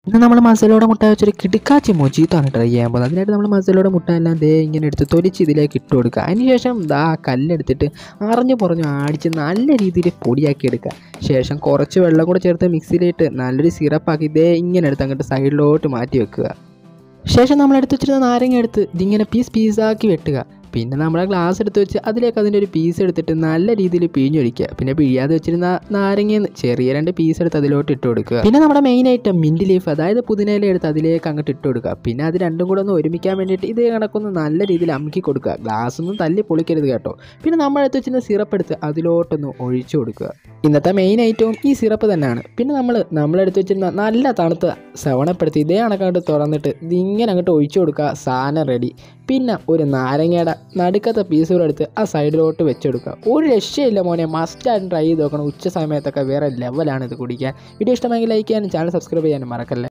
ഇന്ന് നമ്മൾ മസാലയോടെ മുട്ട വെച്ചൊരു കിടുക്കാച്ചി മൊജീത്താണ് ട്രൈ ചെയ്യാൻ പോകുന്നത് അതിനായിട്ട് നമ്മൾ മസാലയോടെ മുട്ട എല്ലാം ദേ ഇങ്ങനെ എടുത്ത് തൊലിച്ച് ഇതിലേക്ക് ഇട്ട് കൊടുക്കുക അതിനുശേഷം ദാ കല്ലെടുത്തിട്ട് അറിഞ്ഞു പുറഞ്ഞു ആടിച്ച് നല്ല രീതിയിൽ പൊടിയാക്കി എടുക്കുക ശേഷം കുറച്ച് വെള്ളം കൂടെ ചേർത്ത് മിക്സിയിലിട്ട് നല്ലൊരു സിറപ്പാക്കി ദേ ഇങ്ങനെ എടുത്ത് അങ്ങോട്ട് സൈഡിലോട്ട് മാറ്റി വെക്കുക ശേഷം നമ്മൾ എടുത്ത് വെച്ചിരുന്ന നാരങ്ങ എടുത്ത് ഇതിങ്ങനെ പീസ് പീസാക്കി വെട്ടുക പിന്നെ നമ്മൾ ഗ്ലാസ് എടുത്ത് വെച്ച് അതിലേക്ക് അതിൻ്റെ ഒരു പീസ് എടുത്തിട്ട് നല്ല രീതിയിൽ പിഴിഞ്ഞൊഴിക്കുക പിന്നെ പിഴിയാതെ വെച്ചിരുന്ന നാരങ്ങ ചെറിയ രണ്ട് പീസ് എടുത്ത് അതിലോട്ട് ഇട്ട് കൊടുക്കുക പിന്നെ നമ്മുടെ മെയിൻ ഐറ്റം മിൻറ്റ് ലീഫ് അതായത് പുതിനയില എടുത്ത് അതിലേക്ക് അങ്ങോട്ട് ഇട്ട് കൊടുക്കുക പിന്നെ അത് രണ്ടും കൂടെ ഒന്ന് ഒരുമിക്കാൻ വേണ്ടിയിട്ട് ഇത് കണക്കൊന്ന് നല്ല രീതിയിൽ അമുക്കി കൊടുക്കുക ഗ്ലാസ് ഒന്നും തല്ലി പൊളിക്കരുത് കേട്ടോ പിന്നെ നമ്മൾ എടുത്ത് വെച്ചിരുന്ന സിറപ്പ് എടുത്ത് അതിലോട്ടൊന്ന് ഒഴിച്ചു കൊടുക്കുക ഇന്നത്തെ മെയിൻ ഐറ്റവും ഈ സിറപ്പ് തന്നെയാണ് പിന്നെ നമ്മൾ നമ്മളെടുത്ത് വെച്ചിരുന്ന നല്ല തണുത്ത സവണപ്പെടുത്തി ഇതേ കണക്കായിട്ട് തുറന്നിട്ട് ഇതിങ്ങനെ അങ്ങോട്ട് ഒഴിച്ചു കൊടുക്കുക സാധനം റെഡി പിന്നെ ഒരു നാരങ്ങയുടെ നടുക്കത്തെ പീസ് കൂടെ എടുത്ത് ആ സൈഡിലോട്ട് വെച്ചെടുക്കുക ഒരു രക്ഷയില്ല മോനെ മസ്റ്റായിട്ട് ട്രൈ ചെയ്ത് നോക്കണം ഉച്ച സമയത്തൊക്കെ വേറെ ലെവലാണ് ഇത് കുടിക്കാൻ വീഡിയോ ഇഷ്ടമെങ്കിൽ ലൈക്ക് ചെയ്യാനും ചാനൽ സബ്സ്ക്രൈബ് ചെയ്യാനും മറക്കല്ലേ